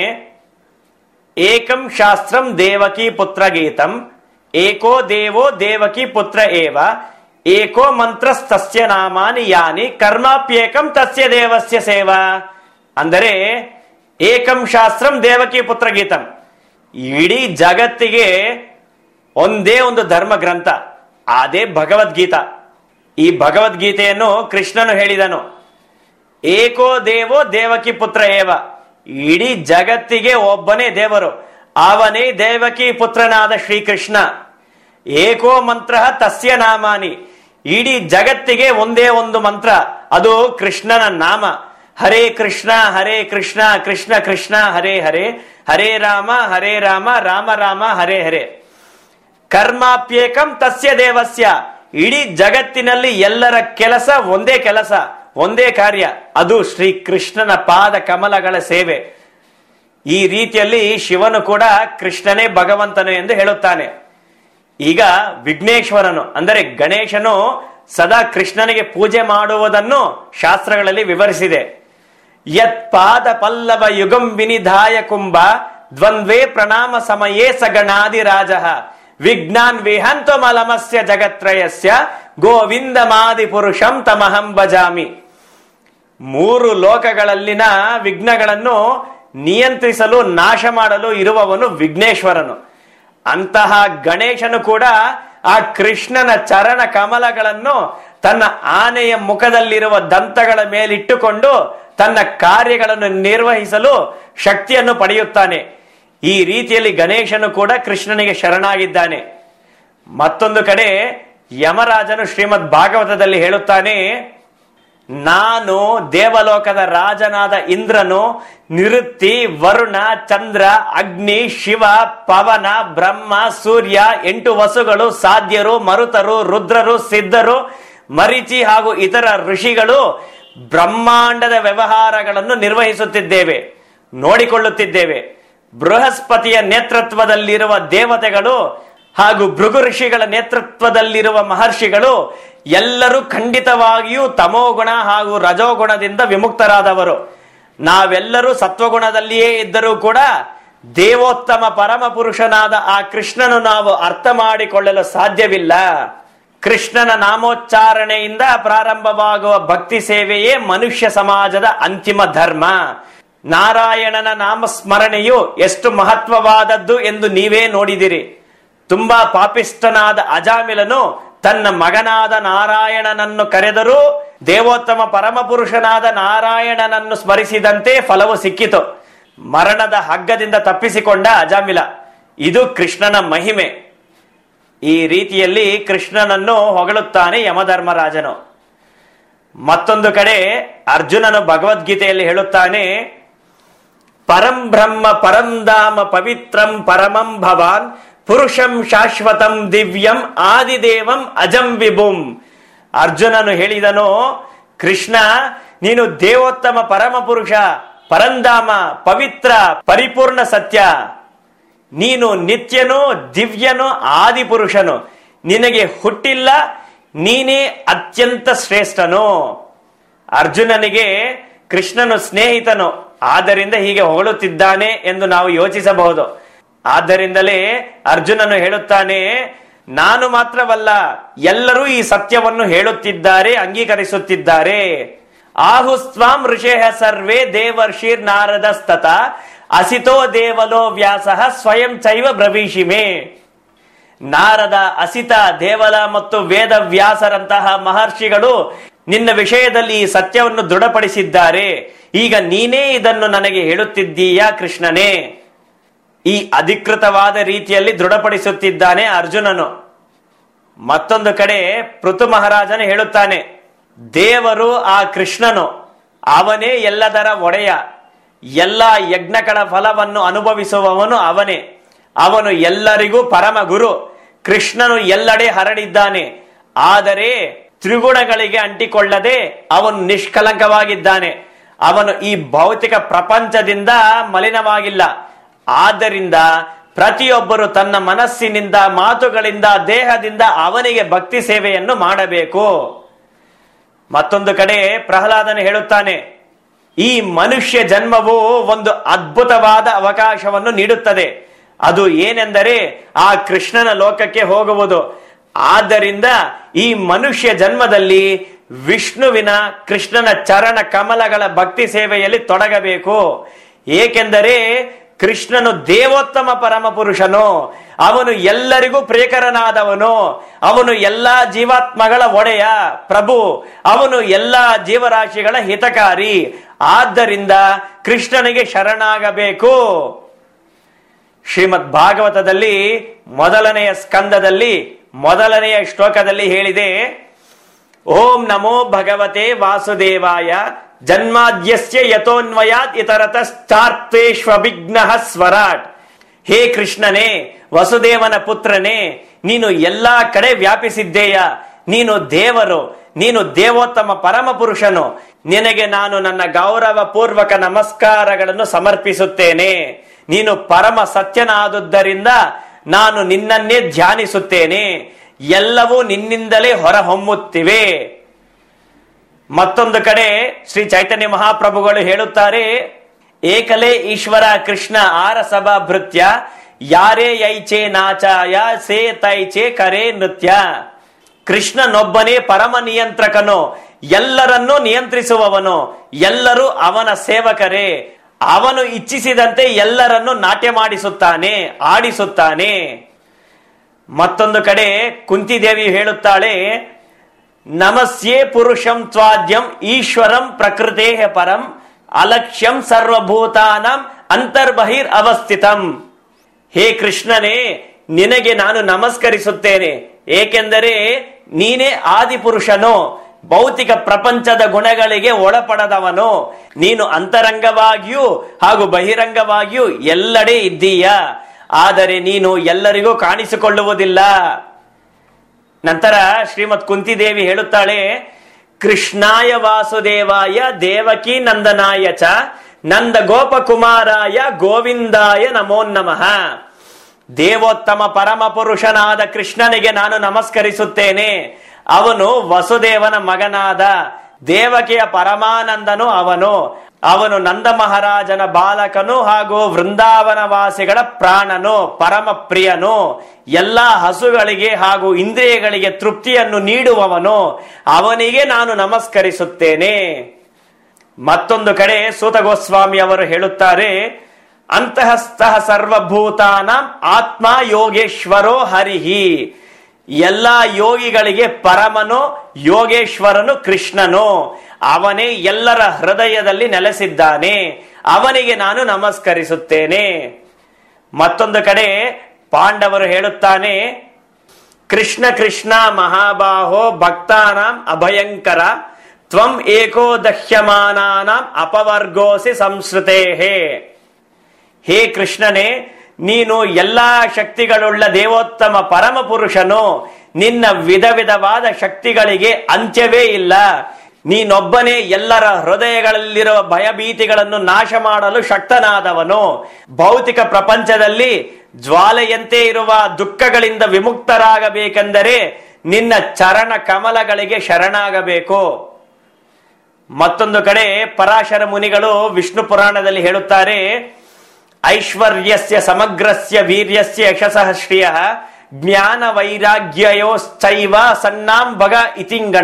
ಏಕಂ ಶಾಸ್ತ್ರಂ ದೇವಕಿ ಪುತ್ರ ಗೀತಂ ಏಕೋ ದೇವೋ ದೇವಕಿ ಪುತ್ರ ಏವ ಏಕೋ ಮಂತ್ರಸ್ತಸ್ಯ ನಾಮಾನಿ ಯಾನಿ ಕರ್ಮಾಪ್ಯೇಕಂ ತಸ್ಯ ದೇವಸ್ಯ ಸೇವಾ ಅಂದರೆ ಏಕಂ ಶಾಸ್ತ್ರಂ ದೇವಕಿ ಪುತ್ರ ಗೀತಂ ಇಡೀ ಜಗತ್ತಿಗೆ ಒಂದೇ ಒಂದು ಧರ್ಮ ಗ್ರಂಥ ಅದೇ ಭಗವದ್ಗೀತಾ ಈ ಭಗವದ್ಗೀತೆಯನ್ನು ಕೃಷ್ಣನು ಹೇಳಿದನು ಏಕೋ ದೇವೋ ದೇವಕಿ ಪುತ್ರ ಏವ ಇಡೀ ಜಗತ್ತಿಗೆ ಒಬ್ಬನೇ ದೇವರು ಅವನೇ ದೇವಕಿ ಪುತ್ರನಾದ ಶ್ರೀಕೃಷ್ಣ ಏಕೋ ಮಂತ್ರ ತಸ್ಯ ನಾಮಾನಿ ಇಡೀ ಜಗತ್ತಿಗೆ ಒಂದೇ ಒಂದು ಮಂತ್ರ ಅದು ಕೃಷ್ಣನ ನಾಮ ಹರೇ ಕೃಷ್ಣ ಹರೇ ಕೃಷ್ಣ ಕೃಷ್ಣ ಕೃಷ್ಣ ಹರೇ ಹರೇ ಹರೇ ರಾಮ ಹರೇ ರಾಮ ರಾಮ ರಾಮ ಹರೇ ಹರೇ ಕರ್ಮಾಪ್ಯೇಕಂ ತಸ್ಯ ದೇವಸ್ಯ ಇಡೀ ಜಗತ್ತಿನಲ್ಲಿ ಎಲ್ಲರ ಕೆಲಸ ಒಂದೇ ಕೆಲಸ ಒಂದೇ ಕಾರ್ಯ ಅದು ಶ್ರೀ ಕೃಷ್ಣನ ಪಾದ ಕಮಲಗಳ ಸೇವೆ ಈ ರೀತಿಯಲ್ಲಿ ಶಿವನು ಕೂಡ ಕೃಷ್ಣನೇ ಭಗವಂತನು ಎಂದು ಹೇಳುತ್ತಾನೆ ಈಗ ವಿಘ್ನೇಶ್ವರನು ಅಂದರೆ ಗಣೇಶನು ಸದಾ ಕೃಷ್ಣನಿಗೆ ಪೂಜೆ ಮಾಡುವುದನ್ನು ಶಾಸ್ತ್ರಗಳಲ್ಲಿ ವಿವರಿಸಿದೆ ಯತ್ ಪಾದ ಪಲ್ಲವ ಯುಗಂ ವಿನಿಧಾಯ ಕುಂಭ ದ್ವಂದ್ವೇ ಪ್ರಣಾಮ ಸಮಯೇ ಸಗಣಾದಿ ರಾಜ ವಿಜ್ಞಾನ್ ವಿಹಂತಮಲಮಸ್ಯ ಜಗತ್ರಯಸ್ಯ ಗೋವಿಂದಮಾದಿ ಪುರುಷಂ ತಮಹಂ ಭಜಾಮಿ ಮೂರು ಲೋಕಗಳಲ್ಲಿನ ವಿಘ್ನಗಳನ್ನು ನಿಯಂತ್ರಿಸಲು ನಾಶ ಮಾಡಲು ಇರುವವನು ವಿಘ್ನೇಶ್ವರನು ಅಂತಹ ಗಣೇಶನು ಕೂಡ ಆ ಕೃಷ್ಣನ ಚರಣ ಕಮಲಗಳನ್ನು ತನ್ನ ಆನೆಯ ಮುಖದಲ್ಲಿರುವ ದಂತಗಳ ಮೇಲಿಟ್ಟುಕೊಂಡು ತನ್ನ ಕಾರ್ಯಗಳನ್ನು ನಿರ್ವಹಿಸಲು ಶಕ್ತಿಯನ್ನು ಪಡೆಯುತ್ತಾನೆ ಈ ರೀತಿಯಲ್ಲಿ ಗಣೇಶನು ಕೂಡ ಕೃಷ್ಣನಿಗೆ ಶರಣಾಗಿದ್ದಾನೆ ಮತ್ತೊಂದು ಕಡೆ ಯಮರಾಜನು ಶ್ರೀಮದ್ ಭಾಗವತದಲ್ಲಿ ಹೇಳುತ್ತಾನೆ ನಾನು ದೇವಲೋಕದ ರಾಜನಾದ ಇಂದ್ರನು ನಿರುತ್ತಿ ವರುಣ ಚಂದ್ರ ಅಗ್ನಿ ಶಿವ ಪವನ ಬ್ರಹ್ಮ ಸೂರ್ಯ ಎಂಟು ವಸುಗಳು ಸಾಧ್ಯರು ಮರುತರು ರುದ್ರರು ಸಿದ್ಧರು ಮರಿಚಿ ಹಾಗೂ ಇತರ ಋಷಿಗಳು ಬ್ರಹ್ಮಾಂಡದ ವ್ಯವಹಾರಗಳನ್ನು ನಿರ್ವಹಿಸುತ್ತಿದ್ದೇವೆ ನೋಡಿಕೊಳ್ಳುತ್ತಿದ್ದೇವೆ ಬೃಹಸ್ಪತಿಯ ನೇತೃತ್ವದಲ್ಲಿರುವ ದೇವತೆಗಳು ಹಾಗೂ ಭೃಗು ಋಷಿಗಳ ನೇತೃತ್ವದಲ್ಲಿರುವ ಮಹರ್ಷಿಗಳು ಎಲ್ಲರೂ ಖಂಡಿತವಾಗಿಯೂ ತಮೋಗುಣ ಹಾಗೂ ರಜೋಗುಣದಿಂದ ವಿಮುಕ್ತರಾದವರು ನಾವೆಲ್ಲರೂ ಸತ್ವಗುಣದಲ್ಲಿಯೇ ಇದ್ದರೂ ಕೂಡ ದೇವೋತ್ತಮ ಪರಮ ಪುರುಷನಾದ ಆ ಕೃಷ್ಣನು ನಾವು ಅರ್ಥ ಮಾಡಿಕೊಳ್ಳಲು ಸಾಧ್ಯವಿಲ್ಲ ಕೃಷ್ಣನ ನಾಮೋಚ್ಚಾರಣೆಯಿಂದ ಪ್ರಾರಂಭವಾಗುವ ಭಕ್ತಿ ಸೇವೆಯೇ ಮನುಷ್ಯ ಸಮಾಜದ ಅಂತಿಮ ಧರ್ಮ ನಾರಾಯಣನ ನಾಮಸ್ಮರಣೆಯು ಎಷ್ಟು ಮಹತ್ವವಾದದ್ದು ಎಂದು ನೀವೇ ನೋಡಿದಿರಿ ತುಂಬಾ ಪಾಪಿಷ್ಟನಾದ ಅಜಾಮಿಲನು ತನ್ನ ಮಗನಾದ ನಾರಾಯಣನನ್ನು ಕರೆದರೂ ದೇವೋತ್ತಮ ಪರಮಪುರುಷನಾದ ನಾರಾಯಣನನ್ನು ಸ್ಮರಿಸಿದಂತೆ ಫಲವು ಸಿಕ್ಕಿತು ಮರಣದ ಹಗ್ಗದಿಂದ ತಪ್ಪಿಸಿಕೊಂಡ ಅಜಾಮಿಲ ಇದು ಕೃಷ್ಣನ ಮಹಿಮೆ ಈ ರೀತಿಯಲ್ಲಿ ಕೃಷ್ಣನನ್ನು ಹೊಗಳುತ್ತಾನೆ ಯಮಧರ್ಮರಾಜನು ಮತ್ತೊಂದು ಕಡೆ ಅರ್ಜುನನು ಭಗವದ್ಗೀತೆಯಲ್ಲಿ ಹೇಳುತ್ತಾನೆ ಪರಂ ಬ್ರಹ್ಮ ಪರಂ ಧಾಮ ಪವಿತ್ರಂ ಪರಮಂ ಭವಾನ್ ಪುರುಷಂ ಶಾಶ್ವತಂ ದಿವ್ಯಂ ಆದಿದೇವಂ ಅಜಂ ವಿಭುಂ ಅರ್ಜುನನು ಹೇಳಿದನು ಕೃಷ್ಣ ನೀನು ದೇವೋತ್ತಮ ಪರಮ ಪುರುಷ ಪರಂಧಾಮ ಪವಿತ್ರ ಪರಿಪೂರ್ಣ ಸತ್ಯ ನೀನು ನಿತ್ಯನು ದಿವ್ಯನು ಆದಿಪುರುಷನು ನಿನಗೆ ಹುಟ್ಟಿಲ್ಲ ನೀನೇ ಅತ್ಯಂತ ಶ್ರೇಷ್ಠನು ಅರ್ಜುನನಿಗೆ ಕೃಷ್ಣನು ಸ್ನೇಹಿತನು ಆದ್ದರಿಂದ ಹೀಗೆ ಹೊಗಳುತ್ತಿದ್ದಾನೆ ಎಂದು ನಾವು ಯೋಚಿಸಬಹುದು ಆದ್ದರಿಂದಲೇ ಅರ್ಜುನನು ಹೇಳುತ್ತಾನೆ ನಾನು ಮಾತ್ರವಲ್ಲ ಎಲ್ಲರೂ ಈ ಸತ್ಯವನ್ನು ಹೇಳುತ್ತಿದ್ದಾರೆ ಅಂಗೀಕರಿಸುತ್ತಿದ್ದಾರೆ ಆಹುಸ್ವಾಂ ಋಷೇಹ ಸರ್ವೇ ದೇವರ್ಷಿರ್ ನಾರದಸ್ತತ ಅಸಿತೋ ದೇವಲೋ ವ್ಯಾಸ ಸ್ವಯಂ ಚೈವ ಬ್ರವೀಷಿಮೆ ನಾರದ ಅಸಿತ ದೇವಲ ಮತ್ತು ವೇದ ವ್ಯಾಸರಂತಹ ಮಹರ್ಷಿಗಳು ನಿನ್ನ ವಿಷಯದಲ್ಲಿ ಈ ಸತ್ಯವನ್ನು ದೃಢಪಡಿಸಿದ್ದಾರೆ ಈಗ ನೀನೇ ಇದನ್ನು ನನಗೆ ಹೇಳುತ್ತಿದ್ದೀಯಾ ಕೃಷ್ಣನೇ ಈ ಅಧಿಕೃತವಾದ ರೀತಿಯಲ್ಲಿ ದೃಢಪಡಿಸುತ್ತಿದ್ದಾನೆ ಅರ್ಜುನನು ಮತ್ತೊಂದು ಕಡೆ ಪೃಥು ಮಹಾರಾಜನು ಹೇಳುತ್ತಾನೆ ದೇವರು ಆ ಕೃಷ್ಣನು ಅವನೇ ಎಲ್ಲದರ ಒಡೆಯ ಎಲ್ಲ ಯಜ್ಞಗಳ ಫಲವನ್ನು ಅನುಭವಿಸುವವನು ಅವನೇ ಅವನು ಎಲ್ಲರಿಗೂ ಪರಮ ಗುರು ಕೃಷ್ಣನು ಎಲ್ಲೆಡೆ ಹರಡಿದ್ದಾನೆ ಆದರೆ ತ್ರಿಗುಣಗಳಿಗೆ ಅಂಟಿಕೊಳ್ಳದೆ ಅವನು ನಿಷ್ಕಲಂಕವಾಗಿದ್ದಾನೆ ಅವನು ಈ ಭೌತಿಕ ಪ್ರಪಂಚದಿಂದ ಮಲಿನವಾಗಿಲ್ಲ ಆದ್ದರಿಂದ ಪ್ರತಿಯೊಬ್ಬರು ತನ್ನ ಮನಸ್ಸಿನಿಂದ ಮಾತುಗಳಿಂದ ದೇಹದಿಂದ ಅವನಿಗೆ ಭಕ್ತಿ ಸೇವೆಯನ್ನು ಮಾಡಬೇಕು ಮತ್ತೊಂದು ಕಡೆ ಪ್ರಹ್ಲಾದನು ಹೇಳುತ್ತಾನೆ ಈ ಮನುಷ್ಯ ಜನ್ಮವು ಒಂದು ಅದ್ಭುತವಾದ ಅವಕಾಶವನ್ನು ನೀಡುತ್ತದೆ ಅದು ಏನೆಂದರೆ ಆ ಕೃಷ್ಣನ ಲೋಕಕ್ಕೆ ಹೋಗುವುದು ಆದ್ದರಿಂದ ಈ ಮನುಷ್ಯ ಜನ್ಮದಲ್ಲಿ ವಿಷ್ಣುವಿನ ಕೃಷ್ಣನ ಚರಣ ಕಮಲಗಳ ಭಕ್ತಿ ಸೇವೆಯಲ್ಲಿ ತೊಡಗಬೇಕು ಏಕೆಂದರೆ ಕೃಷ್ಣನು ದೇವೋತ್ತಮ ಪರಮ ಪುರುಷನು ಅವನು ಎಲ್ಲರಿಗೂ ಪ್ರೇಕರನಾದವನು ಅವನು ಎಲ್ಲಾ ಜೀವಾತ್ಮಗಳ ಒಡೆಯ ಪ್ರಭು ಅವನು ಎಲ್ಲಾ ಜೀವರಾಶಿಗಳ ಹಿತಕಾರಿ ಆದ್ದರಿಂದ ಕೃಷ್ಣನಿಗೆ ಶರಣಾಗಬೇಕು ಶ್ರೀಮದ್ ಭಾಗವತದಲ್ಲಿ ಮೊದಲನೆಯ ಸ್ಕಂದದಲ್ಲಿ ಮೊದಲನೆಯ ಶ್ಲೋಕದಲ್ಲಿ ಹೇಳಿದೆ ಓಂ ನಮೋ ಭಗವತೆ ವಾಸುದೇವಾಯ ಜನ್ಮಾದ್ಯಸ್ಯ ಯಥೋನ್ವಯಾತ್ ಇತರತಶ್ಚಾರ್ಥೇಶ್ವವಿಘ್ನ ಸ್ವರಾಟ್ ಹೇ ಕೃಷ್ಣನೇ ವಸುದೇವನ ಪುತ್ರನೇ ನೀನು ಎಲ್ಲಾ ಕಡೆ ವ್ಯಾಪಿಸಿದ್ದೇಯ ನೀನು ದೇವರು ನೀನು ದೇವೋತ್ತಮ ಪರಮ ಪುರುಷನು ನಿನಗೆ ನಾನು ನನ್ನ ಗೌರವ ಪೂರ್ವಕ ನಮಸ್ಕಾರಗಳನ್ನು ಸಮರ್ಪಿಸುತ್ತೇನೆ ನೀನು ಪರಮ ಸತ್ಯನಾದುದರಿಂದ ನಾನು ನಿನ್ನನ್ನೇ ಧ್ಯಾನಿಸುತ್ತೇನೆ ಎಲ್ಲವೂ ನಿನ್ನಿಂದಲೇ ಹೊರಹೊಮ್ಮುತ್ತಿವೆ ಮತ್ತೊಂದು ಕಡೆ ಶ್ರೀ ಚೈತನ್ಯ ಮಹಾಪ್ರಭುಗಳು ಹೇಳುತ್ತಾರೆ ಏಕಲೇ ಈಶ್ವರ ಕೃಷ್ಣ ಆರ ಸಭಾ ಭೃತ್ಯ ಯಾರೇ ಯೈಚೆ ನಾಚಾಯ ಸೇ ತೈಚೆ ಕರೆ ನೃತ್ಯ ಕೃಷ್ಣನೊಬ್ಬನೇ ಪರಮ ನಿಯಂತ್ರಕನು ಎಲ್ಲರನ್ನೂ ನಿಯಂತ್ರಿಸುವವನು ಎಲ್ಲರೂ ಅವನ ಸೇವಕರೇ ಅವನು ಇಚ್ಛಿಸಿದಂತೆ ಎಲ್ಲರನ್ನು ನಾಟ್ಯ ಮಾಡಿಸುತ್ತಾನೆ ಆಡಿಸುತ್ತಾನೆ ಮತ್ತೊಂದು ಕಡೆ ಕುಂತಿದೇವಿ ಹೇಳುತ್ತಾಳೆ ನಮಸ್ಯೇ ಪುರುಷಂ ತ್ವಾದ್ಯಂ ಈಶ್ವರಂ ಪ್ರಕೃತೇ ಪರಂ ಅಲಕ್ಷ್ಯಂ ಸರ್ವಭೂತಾನಂ ಅಂತರ್ಬಹಿರ್ ಅವಸ್ಥಿತಂ ಹೇ ಕೃಷ್ಣನೇ ನಿನಗೆ ನಾನು ನಮಸ್ಕರಿಸುತ್ತೇನೆ ಏಕೆಂದರೆ ನೀನೇ ಆದಿಪುರುಷನು ಭೌತಿಕ ಪ್ರಪಂಚದ ಗುಣಗಳಿಗೆ ಒಳಪಡದವನು ನೀನು ಅಂತರಂಗವಾಗಿಯೂ ಹಾಗೂ ಬಹಿರಂಗವಾಗಿಯೂ ಎಲ್ಲೆಡೆ ಇದ್ದೀಯ ಆದರೆ ನೀನು ಎಲ್ಲರಿಗೂ ಕಾಣಿಸಿಕೊಳ್ಳುವುದಿಲ್ಲ ನಂತರ ಶ್ರೀಮತ್ ಕುಂತಿದೇವಿ ಹೇಳುತ್ತಾಳೆ ಕೃಷ್ಣಾಯ ವಾಸುದೇವಾಯ ದೇವಕಿ ನಂದನಾಯ ಚ ನಂದ ಗೋಪಕುಮಾರಾಯ ಗೋವಿಂದಾಯ ನಮೋ ನಮಃ ದೇವೋತ್ತಮ ಪರಮ ಪುರುಷನಾದ ಕೃಷ್ಣನಿಗೆ ನಾನು ನಮಸ್ಕರಿಸುತ್ತೇನೆ ಅವನು ವಸುದೇವನ ಮಗನಾದ ದೇವಕಿಯ ಪರಮಾನಂದನು ಅವನು ಅವನು ನಂದ ಮಹಾರಾಜನ ಬಾಲಕನು ಹಾಗೂ ವೃಂದಾವನ ವಾಸಿಗಳ ಪ್ರಾಣನು ಪರಮ ಪ್ರಿಯನು ಎಲ್ಲಾ ಹಸುಗಳಿಗೆ ಹಾಗೂ ಇಂದ್ರಿಯಗಳಿಗೆ ತೃಪ್ತಿಯನ್ನು ನೀಡುವವನು ಅವನಿಗೆ ನಾನು ನಮಸ್ಕರಿಸುತ್ತೇನೆ ಮತ್ತೊಂದು ಕಡೆ ಸೂತ ಗೋಸ್ವಾಮಿ ಅವರು ಹೇಳುತ್ತಾರೆ ಅಂತಃಸ್ಥಃ ಸರ್ವಭೂತಾನ ಆತ್ಮ ಯೋಗೇಶ್ವರೋ ಹರಿಹಿ ಎಲ್ಲಾ ಯೋಗಿಗಳಿಗೆ ಪರಮನು ಯೋಗೇಶ್ವರನು ಕೃಷ್ಣನು ಅವನೇ ಎಲ್ಲರ ಹೃದಯದಲ್ಲಿ ನೆಲೆಸಿದ್ದಾನೆ ಅವನಿಗೆ ನಾನು ನಮಸ್ಕರಿಸುತ್ತೇನೆ ಮತ್ತೊಂದು ಕಡೆ ಪಾಂಡವರು ಹೇಳುತ್ತಾನೆ ಕೃಷ್ಣ ಕೃಷ್ಣ ಮಹಾಬಾಹೋ ಭಕ್ತಾನಾಂ ಅಭಯಂಕರ ತ್ವಂ ಏಕೋ ದಹ್ಯಮಾನಾನಾಂ ಅಪವರ್ಗೋಸಿ ಸಂಸ್ಕೃತೇ ಹೇ ಕೃಷ್ಣನೇ ನೀನು ಎಲ್ಲಾ ಶಕ್ತಿಗಳುಳ್ಳ ದೇವೋತ್ತಮ ಪರಮ ಪುರುಷನು ನಿನ್ನ ವಿಧ ವಿಧವಾದ ಶಕ್ತಿಗಳಿಗೆ ಅಂತ್ಯವೇ ಇಲ್ಲ ನೀನೊಬ್ಬನೇ ಎಲ್ಲರ ಹೃದಯಗಳಲ್ಲಿರುವ ಭಯಭೀತಿಗಳನ್ನು ನಾಶ ಮಾಡಲು ಶಕ್ತನಾದವನು ಭೌತಿಕ ಪ್ರಪಂಚದಲ್ಲಿ ಜ್ವಾಲೆಯಂತೆ ಇರುವ ದುಃಖಗಳಿಂದ ವಿಮುಕ್ತರಾಗಬೇಕೆಂದರೆ ನಿನ್ನ ಚರಣ ಕಮಲಗಳಿಗೆ ಶರಣಾಗಬೇಕು ಮತ್ತೊಂದು ಕಡೆ ಪರಾಶರ ಮುನಿಗಳು ವಿಷ್ಣು ಪುರಾಣದಲ್ಲಿ ಹೇಳುತ್ತಾರೆ ಐಶ್ವರ್ಯಸ್ಯ ಸಮಗ್ರಸ್ಯ ವೀರ್ಯಸ್ಯ ಯಶಸಃ ಶ್ರಿಯ ಜ್ಞಾನ ವೈರಾಗ್ಯಯೋಶ್ಚೈವ ಸಣ್ಣಾಂ ಭಗ ಇತಿಂಗಣ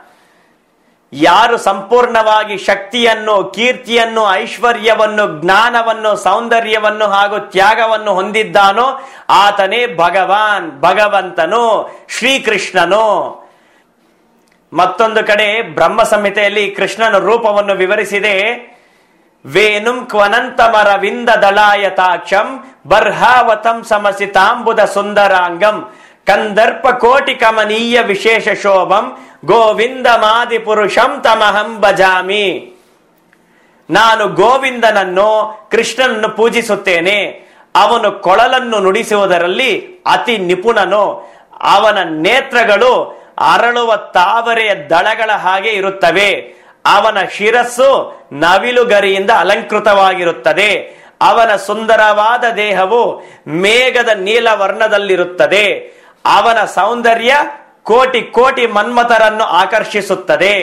ಯಾರು ಸಂಪೂರ್ಣವಾಗಿ ಶಕ್ತಿಯನ್ನು ಕೀರ್ತಿಯನ್ನು ಐಶ್ವರ್ಯವನ್ನು ಜ್ಞಾನವನ್ನು ಸೌಂದರ್ಯವನ್ನು ಹಾಗೂ ತ್ಯಾಗವನ್ನು ಹೊಂದಿದ್ದಾನೋ ಆತನೇ ಭಗವಾನ್ ಭಗವಂತನು ಶ್ರೀಕೃಷ್ಣನು ಮತ್ತೊಂದು ಕಡೆ ಬ್ರಹ್ಮ ಸಂಹಿತೆಯಲ್ಲಿ ಕೃಷ್ಣನ ರೂಪವನ್ನು ವಿವರಿಸಿದೆ ವೇಣುಂ ಕ್ವನಂತಮರವಿಂದ ದಳಾಯತಾಕ್ಷಂ ಬರ್ಹಾವತಂ ಸಮಸಿತಾಂಬುದ ಸುಂದರಾಂಗಂ ಕಂದರ್ಪ ಕೋಟಿ ಕಮನೀಯ ವಿಶೇಷ ಶೋಭಂ ಗೋವಿಂದ ಮಾದಿ ಪುರುಷಂ ತಮಹಂ ಭಜಾಮಿ ನಾನು ಗೋವಿಂದನನ್ನು ಕೃಷ್ಣನನ್ನು ಪೂಜಿಸುತ್ತೇನೆ ಅವನು ಕೊಳಲನ್ನು ನುಡಿಸುವುದರಲ್ಲಿ ಅತಿ ನಿಪುಣನು ಅವನ ನೇತ್ರಗಳು ಅರಳುವ ತಾವರೆಯ ದಳಗಳ ಹಾಗೆ ಇರುತ್ತವೆ ಅವನ ಶಿರಸ್ಸು ನವಿಲುಗರಿಯಿಂದ ಅಲಂಕೃತವಾಗಿರುತ್ತದೆ ಅವನ ಸುಂದರವಾದ ದೇಹವು ಮೇಘದ ನೀಲ ವರ್ಣದಲ್ಲಿರುತ್ತದೆ ಅವನ ಸೌಂದರ್ಯ ಕೋಟಿ ಕೋಟಿ ಮನ್ಮಥರನ್ನು ಆಕರ್ಷಿಸುತ್ತದೆ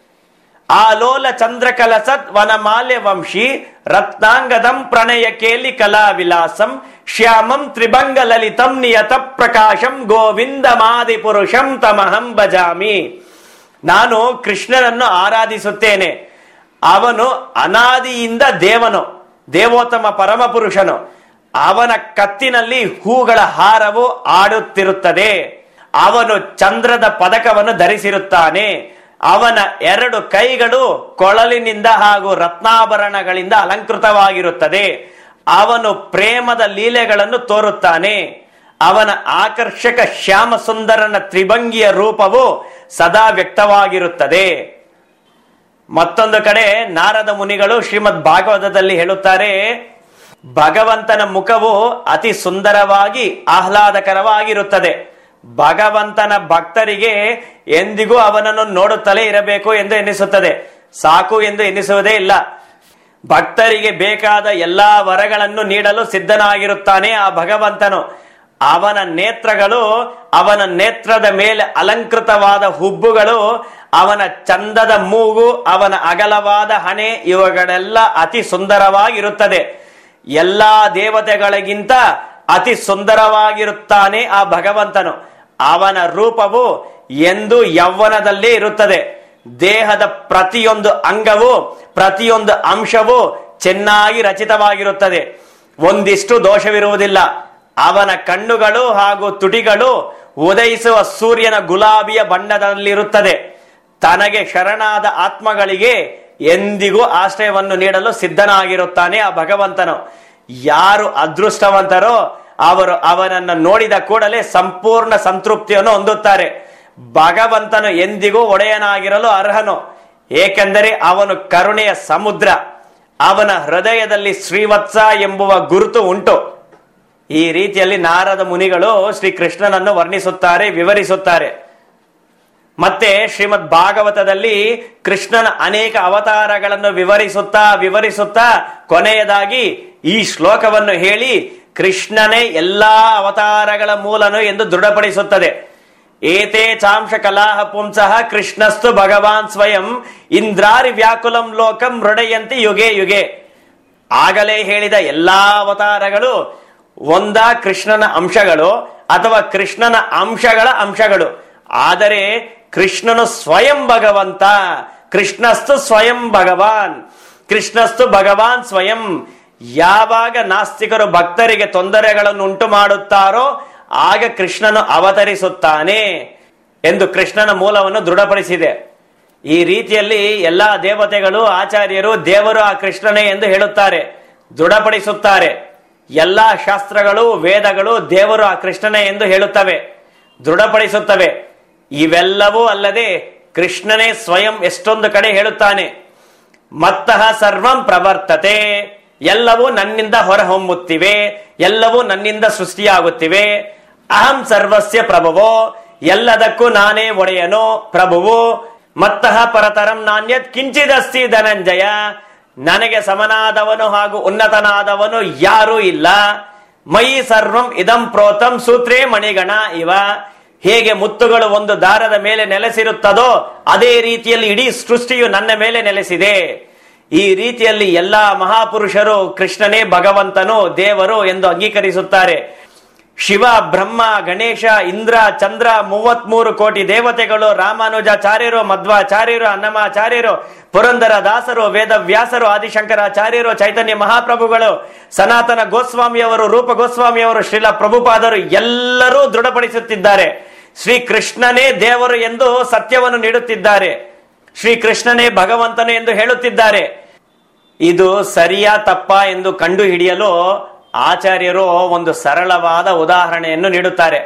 ಆಲೋಲ ಚಂದ್ರಕಲಸತ್ ವನಮಾಲ್ಯ ವಂಶಿ ರತ್ನಾಂಗದಂ ಪ್ರಣಯ ಕೇಲಿ ಕಲಾ ವಿಲಾಸಂ ಶ್ಯಾಮಂ ತ್ರಿಭಂಗ ಲಲಿತಂ ನಿಯತ ಪ್ರಕಾಶಂ ಗೋವಿಂದ ಮಾದಿ ಪುರುಷಂ ತಮಹಂ ಭಜಾಮಿ ನಾನು ಕೃಷ್ಣನನ್ನು ಆರಾಧಿಸುತ್ತೇನೆ ಅವನು ಅನಾದಿಯಿಂದ ದೇವನು ದೇವೋತ್ತಮ ಪರಮ ಪುರುಷನು ಅವನ ಕತ್ತಿನಲ್ಲಿ ಹೂಗಳ ಹಾರವು ಆಡುತ್ತಿರುತ್ತದೆ ಅವನು ಚಂದ್ರದ ಪದಕವನ್ನು ಧರಿಸಿರುತ್ತಾನೆ ಅವನ ಎರಡು ಕೈಗಳು ಕೊಳಲಿನಿಂದ ಹಾಗೂ ರತ್ನಾಭರಣಗಳಿಂದ ಅಲಂಕೃತವಾಗಿರುತ್ತದೆ ಅವನು ಪ್ರೇಮದ ಲೀಲೆಗಳನ್ನು ತೋರುತ್ತಾನೆ ಅವನ ಆಕರ್ಷಕ ಶ್ಯಾಮ ಸುಂದರನ ತ್ರಿಭಂಗಿಯ ರೂಪವು ಸದಾ ವ್ಯಕ್ತವಾಗಿರುತ್ತದೆ ಮತ್ತೊಂದು ಕಡೆ ನಾರದ ಮುನಿಗಳು ಶ್ರೀಮದ್ ಭಾಗವತದಲ್ಲಿ ಹೇಳುತ್ತಾರೆ ಭಗವಂತನ ಮುಖವು ಅತಿ ಸುಂದರವಾಗಿ ಆಹ್ಲಾದಕರವಾಗಿರುತ್ತದೆ ಭಗವಂತನ ಭಕ್ತರಿಗೆ ಎಂದಿಗೂ ಅವನನ್ನು ನೋಡುತ್ತಲೇ ಇರಬೇಕು ಎಂದು ಎನ್ನಿಸುತ್ತದೆ ಸಾಕು ಎಂದು ಎನ್ನಿಸುವುದೇ ಇಲ್ಲ ಭಕ್ತರಿಗೆ ಬೇಕಾದ ಎಲ್ಲಾ ವರಗಳನ್ನು ನೀಡಲು ಸಿದ್ಧನಾಗಿರುತ್ತಾನೆ ಆ ಭಗವಂತನು ಅವನ ನೇತ್ರಗಳು ಅವನ ನೇತ್ರದ ಮೇಲೆ ಅಲಂಕೃತವಾದ ಹುಬ್ಬುಗಳು ಅವನ ಚಂದದ ಮೂಗು ಅವನ ಅಗಲವಾದ ಹಣೆ ಇವುಗಳೆಲ್ಲ ಅತಿ ಸುಂದರವಾಗಿರುತ್ತದೆ ಎಲ್ಲಾ ದೇವತೆಗಳಿಗಿಂತ ಅತಿ ಸುಂದರವಾಗಿರುತ್ತಾನೆ ಆ ಭಗವಂತನು ಅವನ ರೂಪವು ಎಂದು ಯೌವನದಲ್ಲೇ ಇರುತ್ತದೆ ದೇಹದ ಪ್ರತಿಯೊಂದು ಅಂಗವು ಪ್ರತಿಯೊಂದು ಅಂಶವು ಚೆನ್ನಾಗಿ ರಚಿತವಾಗಿರುತ್ತದೆ ಒಂದಿಷ್ಟು ದೋಷವಿರುವುದಿಲ್ಲ ಅವನ ಕಣ್ಣುಗಳು ಹಾಗೂ ತುಟಿಗಳು ಉದಯಿಸುವ ಸೂರ್ಯನ ಗುಲಾಬಿಯ ಬಣ್ಣದಲ್ಲಿರುತ್ತದೆ ತನಗೆ ಶರಣಾದ ಆತ್ಮಗಳಿಗೆ ಎಂದಿಗೂ ಆಶ್ರಯವನ್ನು ನೀಡಲು ಸಿದ್ಧನಾಗಿರುತ್ತಾನೆ ಆ ಭಗವಂತನು ಯಾರು ಅದೃಷ್ಟವಂತರೋ ಅವರು ಅವನನ್ನು ನೋಡಿದ ಕೂಡಲೇ ಸಂಪೂರ್ಣ ಸಂತೃಪ್ತಿಯನ್ನು ಹೊಂದುತ್ತಾರೆ ಭಗವಂತನು ಎಂದಿಗೂ ಒಡೆಯನಾಗಿರಲು ಅರ್ಹನು ಏಕೆಂದರೆ ಅವನು ಕರುಣೆಯ ಸಮುದ್ರ ಅವನ ಹೃದಯದಲ್ಲಿ ಶ್ರೀವತ್ಸ ಎಂಬುವ ಗುರುತು ಉಂಟು ಈ ರೀತಿಯಲ್ಲಿ ನಾರದ ಮುನಿಗಳು ಶ್ರೀ ಕೃಷ್ಣನನ್ನು ವರ್ಣಿಸುತ್ತಾರೆ ವಿವರಿಸುತ್ತಾರೆ ಮತ್ತೆ ಶ್ರೀಮದ್ ಭಾಗವತದಲ್ಲಿ ಕೃಷ್ಣನ ಅನೇಕ ಅವತಾರಗಳನ್ನು ವಿವರಿಸುತ್ತಾ ವಿವರಿಸುತ್ತಾ ಕೊನೆಯದಾಗಿ ಈ ಶ್ಲೋಕವನ್ನು ಹೇಳಿ ಕೃಷ್ಣನೇ ಎಲ್ಲಾ ಅವತಾರಗಳ ಮೂಲನು ಎಂದು ದೃಢಪಡಿಸುತ್ತದೆ ಏತೇ ಚಾಂಶ ಕಲಾಹ ಪುಂಸಃ ಕೃಷ್ಣಸ್ತು ಭಗವಾನ್ ಸ್ವಯಂ ಇಂದ್ರಾರಿ ವ್ಯಾಕುಲಂ ಲೋಕಂ ಹೃದಯಂತಿ ಯುಗೆ ಯುಗೆ ಆಗಲೇ ಹೇಳಿದ ಎಲ್ಲಾ ಅವತಾರಗಳು ಒಂದ ಕೃಷ್ಣನ ಅಂಶಗಳು ಅಥವಾ ಕೃಷ್ಣನ ಅಂಶಗಳ ಅಂಶಗಳು ಆದರೆ ಕೃಷ್ಣನು ಸ್ವಯಂ ಭಗವಂತ ಕೃಷ್ಣಸ್ತು ಸ್ವಯಂ ಭಗವಾನ್ ಕೃಷ್ಣಸ್ತು ಭಗವಾನ್ ಸ್ವಯಂ ಯಾವಾಗ ನಾಸ್ತಿಕರು ಭಕ್ತರಿಗೆ ತೊಂದರೆಗಳನ್ನು ಉಂಟು ಮಾಡುತ್ತಾರೋ ಆಗ ಕೃಷ್ಣನು ಅವತರಿಸುತ್ತಾನೆ ಎಂದು ಕೃಷ್ಣನ ಮೂಲವನ್ನು ದೃಢಪಡಿಸಿದೆ ಈ ರೀತಿಯಲ್ಲಿ ಎಲ್ಲಾ ದೇವತೆಗಳು ಆಚಾರ್ಯರು ದೇವರು ಆ ಕೃಷ್ಣನೇ ಎಂದು ಹೇಳುತ್ತಾರೆ ದೃಢಪಡಿಸುತ್ತಾರೆ ಎಲ್ಲಾ ಶಾಸ್ತ್ರಗಳು ವೇದಗಳು ದೇವರು ಆ ಕೃಷ್ಣನೇ ಎಂದು ಹೇಳುತ್ತವೆ ದೃಢಪಡಿಸುತ್ತವೆ ಇವೆಲ್ಲವೂ ಅಲ್ಲದೆ ಕೃಷ್ಣನೇ ಸ್ವಯಂ ಎಷ್ಟೊಂದು ಕಡೆ ಹೇಳುತ್ತಾನೆ ಮತ್ತಃ ಸರ್ವಂ ಪ್ರವರ್ತತೆ ಎಲ್ಲವೂ ನನ್ನಿಂದ ಹೊರಹೊಮ್ಮುತ್ತಿವೆ ಎಲ್ಲವೂ ನನ್ನಿಂದ ಸೃಷ್ಟಿಯಾಗುತ್ತಿವೆ ಅಹಂ ಸರ್ವಸ್ಯ ಪ್ರಭುವೋ ಎಲ್ಲದಕ್ಕೂ ನಾನೇ ಒಡೆಯನು ಪ್ರಭುವು ಮತ್ತಃ ಪರತರಂ ನಾಣ್ಯತ್ ಕಿಂಚಿದಸ್ತಿ ಧನಂಜಯ ನನಗೆ ಸಮನಾದವನು ಹಾಗೂ ಉನ್ನತನಾದವನು ಯಾರೂ ಇಲ್ಲ ಮಯಿ ಸರ್ವಂ ಇದಂ ಪ್ರೋತಂ ಸೂತ್ರೇ ಮಣಿಗಣ ಇವ ಹೇಗೆ ಮುತ್ತುಗಳು ಒಂದು ದಾರದ ಮೇಲೆ ನೆಲೆಸಿರುತ್ತದೋ ಅದೇ ರೀತಿಯಲ್ಲಿ ಇಡೀ ಸೃಷ್ಟಿಯು ನನ್ನ ಮೇಲೆ ನೆಲೆಸಿದೆ ಈ ರೀತಿಯಲ್ಲಿ ಎಲ್ಲಾ ಮಹಾಪುರುಷರು ಕೃಷ್ಣನೇ ಭಗವಂತನು ದೇವರು ಎಂದು ಅಂಗೀಕರಿಸುತ್ತಾರೆ ಶಿವ ಬ್ರಹ್ಮ ಗಣೇಶ ಇಂದ್ರ ಚಂದ್ರ ಮೂವತ್ಮೂರು ಕೋಟಿ ದೇವತೆಗಳು ರಾಮಾನುಜಾಚಾರ್ಯರು ಮಧ್ವಾಚಾರ್ಯರು ಅನ್ನಮಾಚಾರ್ಯರು ಪುರಂದರ ದಾಸರು ವೇದವ್ಯಾಸರು ಆದಿಶಂಕರಾಚಾರ್ಯರು ಚೈತನ್ಯ ಮಹಾಪ್ರಭುಗಳು ಸನಾತನ ಗೋಸ್ವಾಮಿಯವರು ರೂಪ ಗೋಸ್ವಾಮಿಯವರು ಶ್ರೀಲ ಪ್ರಭುಪಾದರು ಎಲ್ಲರೂ ದೃಢಪಡಿಸುತ್ತಿದ್ದಾರೆ ಶ್ರೀ ಕೃಷ್ಣನೇ ದೇವರು ಎಂದು ಸತ್ಯವನ್ನು ನೀಡುತ್ತಿದ್ದಾರೆ ಶ್ರೀ ಕೃಷ್ಣನೇ ಭಗವಂತನು ಎಂದು ಹೇಳುತ್ತಿದ್ದಾರೆ ಇದು ಸರಿಯಾ ತಪ್ಪಾ ಎಂದು ಕಂಡು ಹಿಡಿಯಲು ಆಚಾರ್ಯರು ಒಂದು ಸರಳವಾದ ಉದಾಹರಣೆಯನ್ನು ನೀಡುತ್ತಾರೆ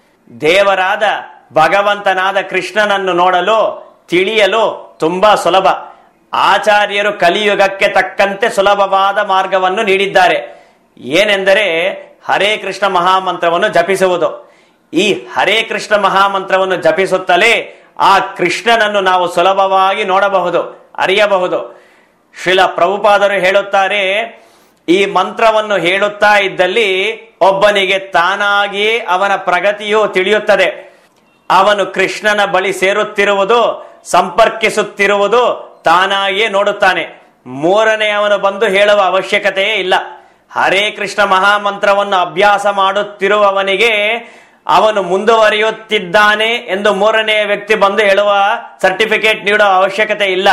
ದೇವರಾದ ಭಗವಂತನಾದ ಕೃಷ್ಣನನ್ನು ನೋಡಲು ತಿಳಿಯಲು ತುಂಬಾ ಸುಲಭ ಆಚಾರ್ಯರು ಕಲಿಯುಗಕ್ಕೆ ತಕ್ಕಂತೆ ಸುಲಭವಾದ ಮಾರ್ಗವನ್ನು ನೀಡಿದ್ದಾರೆ ಏನೆಂದರೆ ಹರೇ ಕೃಷ್ಣ ಮಹಾಮಂತ್ರವನ್ನು ಜಪಿಸುವುದು ಈ ಹರೇ ಕೃಷ್ಣ ಮಹಾಮಂತ್ರವನ್ನು ಜಪಿಸುತ್ತಲೇ ಆ ಕೃಷ್ಣನನ್ನು ನಾವು ಸುಲಭವಾಗಿ ನೋಡಬಹುದು ಅರಿಯಬಹುದು ಶ್ರೀಲ ಪ್ರಭುಪಾದರು ಹೇಳುತ್ತಾರೆ ಈ ಮಂತ್ರವನ್ನು ಹೇಳುತ್ತಾ ಇದ್ದಲ್ಲಿ ಒಬ್ಬನಿಗೆ ತಾನಾಗಿಯೇ ಅವನ ಪ್ರಗತಿಯು ತಿಳಿಯುತ್ತದೆ ಅವನು ಕೃಷ್ಣನ ಬಳಿ ಸೇರುತ್ತಿರುವುದು ಸಂಪರ್ಕಿಸುತ್ತಿರುವುದು ತಾನಾಗಿಯೇ ನೋಡುತ್ತಾನೆ ಮೂರನೇ ಅವನು ಬಂದು ಹೇಳುವ ಅವಶ್ಯಕತೆಯೇ ಇಲ್ಲ ಹರೇ ಕೃಷ್ಣ ಮಹಾಮಂತ್ರವನ್ನು ಅಭ್ಯಾಸ ಮಾಡುತ್ತಿರುವವನಿಗೆ ಅವನು ಮುಂದುವರಿಯುತ್ತಿದ್ದಾನೆ ಎಂದು ಮೂರನೆಯ ವ್ಯಕ್ತಿ ಬಂದು ಹೇಳುವ ಸರ್ಟಿಫಿಕೇಟ್ ನೀಡುವ ಅವಶ್ಯಕತೆ ಇಲ್ಲ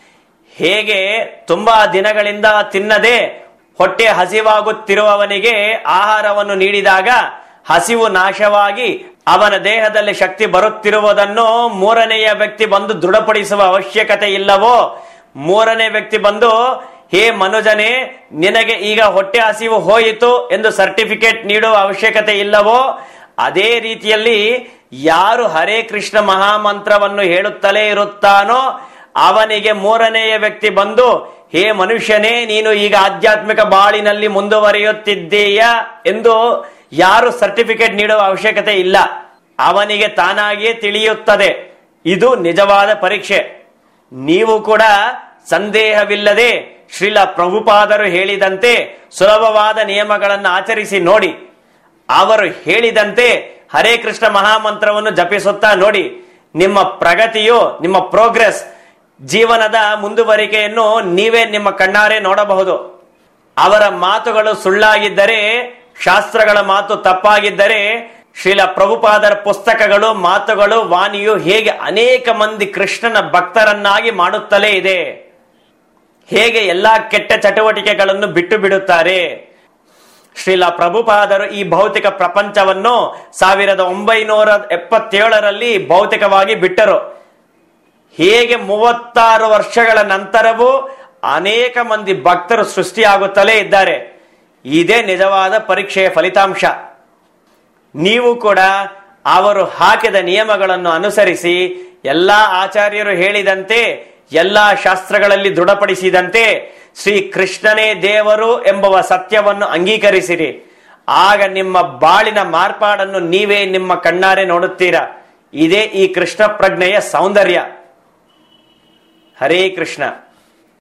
ಹೇಗೆ ತುಂಬಾ ದಿನಗಳಿಂದ ತಿನ್ನದೆ ಹೊಟ್ಟೆ ಹಸಿವಾಗುತ್ತಿರುವವನಿಗೆ ಆಹಾರವನ್ನು ನೀಡಿದಾಗ ಹಸಿವು ನಾಶವಾಗಿ ಅವನ ದೇಹದಲ್ಲಿ ಶಕ್ತಿ ಬರುತ್ತಿರುವುದನ್ನು ಮೂರನೆಯ ವ್ಯಕ್ತಿ ಬಂದು ದೃಢಪಡಿಸುವ ಅವಶ್ಯಕತೆ ಇಲ್ಲವೋ ಮೂರನೇ ವ್ಯಕ್ತಿ ಬಂದು ಹೇ ಮನುಜನೇ ನಿನಗೆ ಈಗ ಹೊಟ್ಟೆ ಹಸಿವು ಹೋಯಿತು ಎಂದು ಸರ್ಟಿಫಿಕೇಟ್ ನೀಡುವ ಅವಶ್ಯಕತೆ ಇಲ್ಲವೋ ಅದೇ ರೀತಿಯಲ್ಲಿ ಯಾರು ಹರೇ ಕೃಷ್ಣ ಮಹಾಮಂತ್ರವನ್ನು ಹೇಳುತ್ತಲೇ ಇರುತ್ತಾನೋ ಅವನಿಗೆ ಮೂರನೆಯ ವ್ಯಕ್ತಿ ಬಂದು ಹೇ ಮನುಷ್ಯನೇ ನೀನು ಈಗ ಆಧ್ಯಾತ್ಮಿಕ ಬಾಳಿನಲ್ಲಿ ಮುಂದುವರಿಯುತ್ತಿದ್ದೀಯ ಎಂದು ಯಾರು ಸರ್ಟಿಫಿಕೇಟ್ ನೀಡುವ ಅವಶ್ಯಕತೆ ಇಲ್ಲ ಅವನಿಗೆ ತಾನಾಗಿಯೇ ತಿಳಿಯುತ್ತದೆ ಇದು ನಿಜವಾದ ಪರೀಕ್ಷೆ ನೀವು ಕೂಡ ಸಂದೇಹವಿಲ್ಲದೆ ಶ್ರೀಲ ಪ್ರಭುಪಾದರು ಹೇಳಿದಂತೆ ಸುಲಭವಾದ ನಿಯಮಗಳನ್ನು ಆಚರಿಸಿ ನೋಡಿ ಅವರು ಹೇಳಿದಂತೆ ಹರೇ ಕೃಷ್ಣ ಮಹಾಮಂತ್ರವನ್ನು ಜಪಿಸುತ್ತಾ ನೋಡಿ ನಿಮ್ಮ ಪ್ರಗತಿಯು ನಿಮ್ಮ ಪ್ರೋಗ್ರೆಸ್ ಜೀವನದ ಮುಂದುವರಿಕೆಯನ್ನು ನೀವೇ ನಿಮ್ಮ ಕಣ್ಣಾರೆ ನೋಡಬಹುದು ಅವರ ಮಾತುಗಳು ಸುಳ್ಳಾಗಿದ್ದರೆ ಶಾಸ್ತ್ರಗಳ ಮಾತು ತಪ್ಪಾಗಿದ್ದರೆ ಶ್ರೀಲ ಪ್ರಭುಪಾದರ ಪುಸ್ತಕಗಳು ಮಾತುಗಳು ವಾಣಿಯು ಹೇಗೆ ಅನೇಕ ಮಂದಿ ಕೃಷ್ಣನ ಭಕ್ತರನ್ನಾಗಿ ಮಾಡುತ್ತಲೇ ಇದೆ ಹೇಗೆ ಎಲ್ಲಾ ಕೆಟ್ಟ ಚಟುವಟಿಕೆಗಳನ್ನು ಬಿಟ್ಟು ಬಿಡುತ್ತಾರೆ ಶ್ರೀಲ ಪ್ರಭುಪಾದರು ಈ ಭೌತಿಕ ಪ್ರಪಂಚವನ್ನು ಸಾವಿರದ ಒಂಬೈನೂರ ಎಪ್ಪತ್ತೇಳರಲ್ಲಿ ಭೌತಿಕವಾಗಿ ಬಿಟ್ಟರು ಹೇಗೆ ಮೂವತ್ತಾರು ವರ್ಷಗಳ ನಂತರವೂ ಅನೇಕ ಮಂದಿ ಭಕ್ತರು ಸೃಷ್ಟಿಯಾಗುತ್ತಲೇ ಇದ್ದಾರೆ ಇದೇ ನಿಜವಾದ ಪರೀಕ್ಷೆಯ ಫಲಿತಾಂಶ ನೀವು ಕೂಡ ಅವರು ಹಾಕಿದ ನಿಯಮಗಳನ್ನು ಅನುಸರಿಸಿ ಎಲ್ಲಾ ಆಚಾರ್ಯರು ಹೇಳಿದಂತೆ ಎಲ್ಲಾ ಶಾಸ್ತ್ರಗಳಲ್ಲಿ ದೃಢಪಡಿಸಿದಂತೆ ಶ್ರೀ ಕೃಷ್ಣನೇ ದೇವರು ಎಂಬುವ ಸತ್ಯವನ್ನು ಅಂಗೀಕರಿಸಿರಿ ಆಗ ನಿಮ್ಮ ಬಾಳಿನ ಮಾರ್ಪಾಡನ್ನು ನೀವೇ ನಿಮ್ಮ ಕಣ್ಣಾರೆ ನೋಡುತ್ತೀರಾ ಇದೇ ಈ ಕೃಷ್ಣ ಪ್ರಜ್ಞೆಯ ಸೌಂದರ್ಯ ಹರೇ ಕೃಷ್ಣ